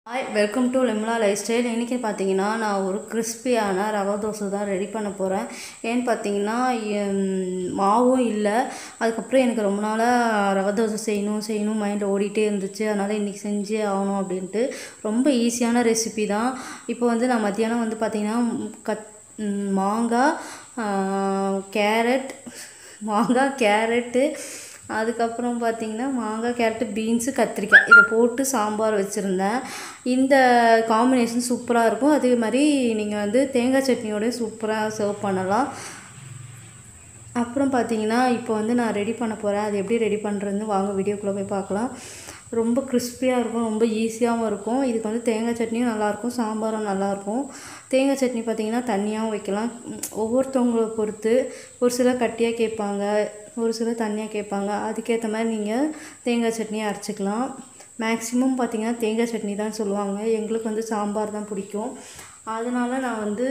Hi welcome to Limla lifestyle இன்றைக்கி பார்த்தீங்கன்னா நான் ஒரு கிறிஸ்பியான ரவை தோசை தான் ரெடி பண்ண போகிறேன் ஏன்னு பார்த்தீங்கன்னா எம், மாவும் இல்லை அதுக்கப்புறம் எனக்கு ரொம்ப நாளாக ரவை தோசை செய்யணும் செய்யணும் மைண்டில் ஓடிட்டே இருந்துச்சு அதனால் இன்றைக்கி செஞ்சே ஆகணும் அப்படின்ட்டு ரொம்ப ஈஸியான ரெசிபி தான் இப்போ வந்து நான் மத்தியானம் வந்து பார்த்தீங்கன்னா ம், கத் ம், மாங்காய் ஆ, கேரட் மாங்காய் கேரட்டு அதுக்கப்புறம் பார்த்தீங்கன்னா மாங்காய் கேரட்டு பீன்ஸு கத்திரிக்காய் இதை போட்டு சாம்பார் வச்சுருந்தேன் இந்த காம்பினேஷன் சூப்பராக இருக்கும் அதே மாதிரி நீங்கள் வந்து தேங்காய் சட்னியோடய சூப்பராக சர்வ் பண்ணலாம் அப்புறம் பார்த்தீங்கன்னா இப்போ வந்து நான் ரெடி பண்ண போகிறேன் அது எப்படி ரெடி பண்ணுறதுன்னு வாங்க வீடியோக்குள்ளே போய் பார்க்கலாம் ரொம்ப கிறிஸ்பியாக இருக்கும் ரொம்ப ஈஸியாகவும் இருக்கும் இதுக்கு வந்து தேங்காய் சட்னியும் நல்லாயிருக்கும் சாம்பாரும் நல்லாயிருக்கும் தேங்காய் சட்னி பார்த்தீங்கன்னா தண்ணியாகவும் வைக்கலாம் உம், ஒவ்வொருத்தவங்களை பொறுத்து ஒரு சிலர் கட்டியாக கேட்பாங்க ஒரு சிலர் தண்ணியாக கேட்பாங்க அதுக்கேற்ற மாதிரி நீங்கள் தேங்காய் சட்னியை அரைச்சிக்கலாம் மேக்ஸிமம் பார்த்தீங்கன்னா தேங்காய் சட்னி தான் சொல்லுவாங்க எங்களுக்கு வந்து சாம்பார் தான் பிடிக்கும் அதனால நான் வந்து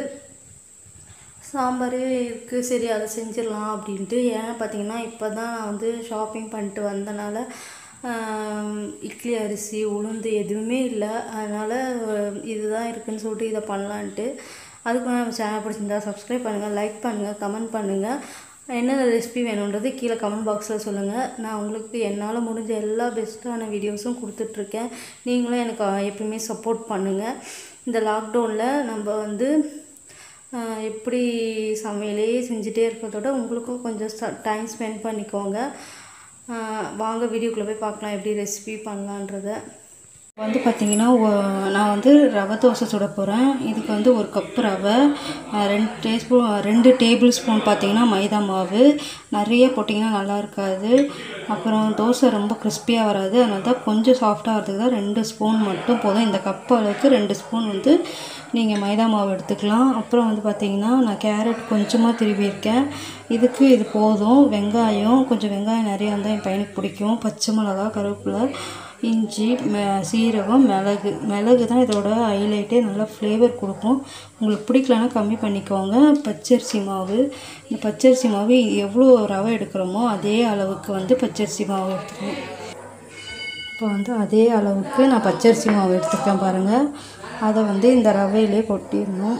சாம்பாரே இருக்குது சரி அதை செஞ்சிடலாம் அப்படின்ட்டு ஏன்னா பார்த்தீங்கன்னா இப்போ தான் நான் வந்து ஷாப்பிங் பண்ணிட்டு வந்தனால ஆம், இட்லி அரிசி உளுந்து எதுவுமே இல்லை அதனால் இதுதான் இருக்குன்னு சொல்லிட்டு இதை பண்ணலான்ட்டு அதுக்கு நம்ம சேனல் பிடிச்சிருந்தா சப்ஸ்கிரைப் பண்ணுங்கள் லைக் பண்ணுங்கள் கமெண்ட் பண்ணுங்கள் என்னென்ன ரெசிபி வேணுன்றது கீழே கமெண்ட் பாக்ஸில் சொல்லுங்கள் நான் உங்களுக்கு என்னால் முடிஞ்ச எல்லா பெஸ்ட்டான வீடியோஸும் கொடுத்துட்ருக்கேன் நீங்களும் எனக்கு எப்பயுமே சப்போர்ட் பண்ணுங்கள் இந்த லாக்டவுனில் நம்ம வந்து ஆஹ் எப்படி சமையலே செஞ்சுட்டே இருக்கிறதோட உங்களுக்கும் கொஞ்சம் டைம் ஸ்பெண்ட் பண்ணிக்கோங்க ஆஹ் வாங்க வீடியோக்குள்ளே போய் பார்க்கலாம் எப்படி ரெசிபி பண்ணலான்றத வந்து பார்த்தீங்கன்னா நான் வந்து ரவை தோசை சுட போகிறேன் இதுக்கு வந்து ஒரு கப் ரவை ஆஹ் ரெண்டு டேஸ்பூன் ரெண்டு டேபிள் ஸ்பூன் பார்த்தீங்கன்னா மைதா மாவு நிறைய போட்டிங்கன்னா நல்லா இருக்காது அப்புறம் தோசை ரொம்ப கிறிஸ்பியாக வராது அதனால தான் கொஞ்சம் சாஃப்டாக வரதுக்கு தான் ரெண்டு ஸ்பூன் மட்டும் போதும் இந்த கப் அளவுக்கு ரெண்டு ஸ்பூன் வந்து நீங்கள் மைதா மாவு எடுத்துக்கலாம் அப்புறம் வந்து பார்த்தீங்கன்னா நான் கேரட் கொஞ்சமாக திருவியிருக்கேன் இதுக்கு இது போதும் வெங்காயம் கொஞ்சம் வெங்காயம் நிறையா இருந்தால் என் பையனுக்கு பிடிக்கும் பச்சை மிளகா கருவேப்பிலை இஞ்சி மெ சீரகம் மிளகு மிளகு தான் இதோட ஹைலைட்டே நல்லா ஃப்ளேவர் கொடுக்கும் உங்களுக்கு பிடிக்கலன்னா கம்மி பண்ணிக்கோங்க பச்சரிசி மாவு இந்த பச்சரிசி மாவு எவ்வளோ ரவை எடுக்கிறோமோ அதே அளவுக்கு வந்து பச்சரிசி மாவு எடுத்துக்கணும் இப்போ வந்து அதே அளவுக்கு நான் பச்சரிசி மாவு எடுத்துருக்கேன் பாருங்கள் அதை வந்து இந்த ரவையிலே கொட்டிடணும்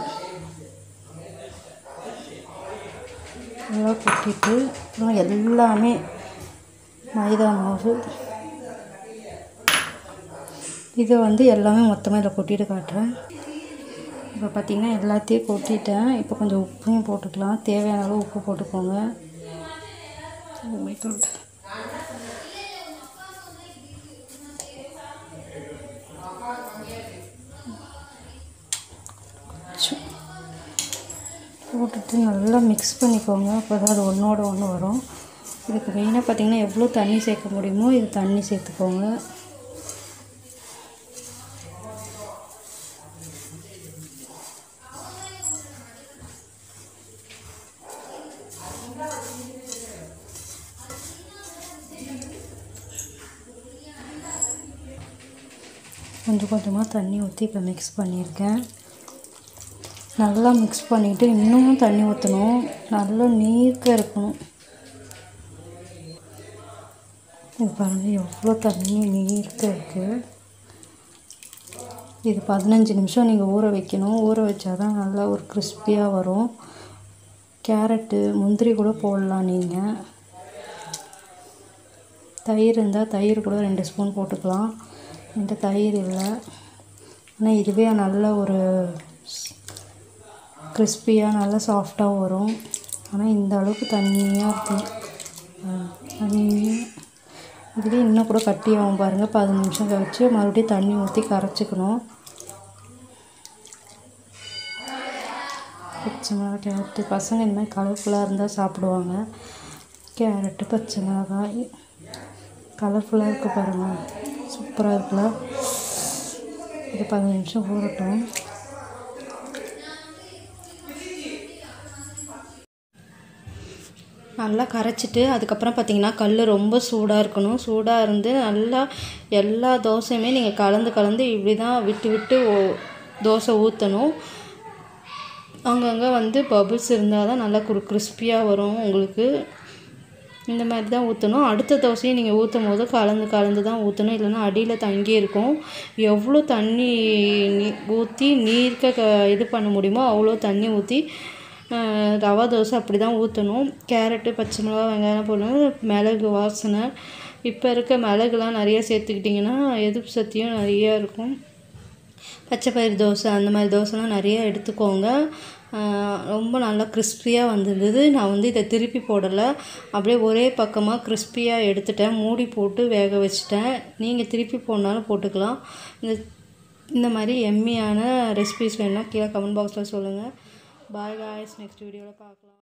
நல்லா கொட்டிட்டு அப்புறம் எல்லாமே மைதா மாவு இதை வந்து எல்லாமே மொத்தமாக இதில் கொட்டிட்டு காட்டுறேன் இப்போ பார்த்தீங்கன்னா எல்லாத்தையும் கொட்டிட்டேன் இப்போ கொஞ்சம் உப்பையும் போட்டுக்கலாம் தேவையான அளவு உப்பு போட்டுக்கோங்க Oh my God. கொஞ்சம் போட்டுட்டு நல்லா மிக்ஸ் பண்ணிக்கோங்க அப்போ தான் அது ஒன்றோட ஒன்று வரும் இதுக்கு மெயினாக பார்த்தீங்கன்னா எவ்வளோ தண்ணி சேர்க்க முடியுமோ இது தண்ணி சேர்த்துக்கோங்க கொஞ்சம் கொஞ்சமாக தண்ணி ஊற்றி இப்போ மிக்ஸ் பண்ணியிருக்கேன் நல்லா மிக்ஸ் பண்ணிவிட்டு இன்னமும் தண்ணி ஊற்றணும் நல்லா நீர்க்க இருக்கணும் இது பாருங்கள் எவ்வளோ தண்ணி நீர்க்க இருக்குது இது பதினஞ்சு நிமிஷம் நீங்கள் ஊற வைக்கணும் ஊற வச்சா தான் நல்லா ஒரு கிறிஸ்பியாக வரும் கேரட்டு முந்திரி கூட போடலாம் நீங்கள் தயிர் இருந்தால் தயிர் கூட ரெண்டு ஸ்பூன் போட்டுக்கலாம் என்கிட்ட தயிர் இல்லை ஆனால் இதுவே நல்ல ஒரு கிறிஸ்பியாக நல்லா சாஃப்டாக வரும் ஆனால் இந்த அளவுக்கு தண்ணியாக இருக்கும் தண்ணி இதுவே இன்னும் கூட கட்டியாகும் பாருங்கள் பதினஞ்சு நிமிஷம் கழிச்சு மறுபடியும் தண்ணி ஊற்றி கரைச்சிக்கணும் பச்சை மிளகாய் கேரட்டு பசங்க இந்த மாதிரி கலர்ஃபுல்லாக இருந்தால் சாப்பிடுவாங்க கேரட்டு பச்சை மிளகாய் கலர்ஃபுல்லாக இருக்குது பாருங்கள் சூப்பராக இருக்குல்ல இது பதினஞ்சு நிமிஷம் ஊறட்டும் நல்லா கரைச்சிட்டு அதுக்கப்புறம் பார்த்தீங்கன்னா கல் ரொம்ப சூடாக இருக்கணும் சூடாக இருந்து நல்லா எல்லா தோசையுமே நீங்கள் கலந்து கலந்து இப்படி தான் விட்டு விட்டு ஓ- தோசை ஊற்றணும் அங்கங்கே வந்து பபுள்ஸ் இருந்தால் தான் நல்லா குரு கிறிஸ்பியாக வரும் உங்களுக்கு இந்த மாதிரி தான் ஊற்றணும் அடுத்த தோசையும் நீங்கள் ஊற்றும் போது கலந்து கலந்து தான் ஊற்றணும் இல்லைன்னா அடியில் தங்கி இருக்கும் எவ்வளோ தண்ணி நீ ஊற்றி நீர்க்க க இது பண்ண முடியுமோ அவ்வளோ தண்ணி ஊற்றி ரவா தோசை அப்படி தான் ஊற்றணும் கேரட்டு பச்சை மிளகா வெங்காயம் போடணும் மிளகு வாசனை இப்போ இருக்க மிளகுலாம் நிறைய சேர்த்துக்கிட்டிங்கன்னா எதிர்ப்பு சக்தியும் நிறையா இருக்கும் பச்சை பயிறு தோசை அந்த மாதிரி தோசைலாம் நிறைய எடுத்துக்கோங்க ரொம்ப நல்லா கிறிஸ்பியாக வந்திருந்தது நான் வந்து இதை திருப்பி போடலை அப்படியே ஒரே பக்கமாக கிறிஸ்பியாக எடுத்துட்டேன் மூடி போட்டு வேக வச்சுட்டேன் நீங்கள் திருப்பி போடனாலும் போட்டுக்கலாம் இந்த இந்த மாதிரி எம்மியான ரெசிபிஸ் வேணும்னா கீழே கமெண்ட் பாக்ஸில் சொல்லுங்கள் பாய் காய்ஸ் நெக்ஸ்ட் வீடியோவில் பார்க்கலாம்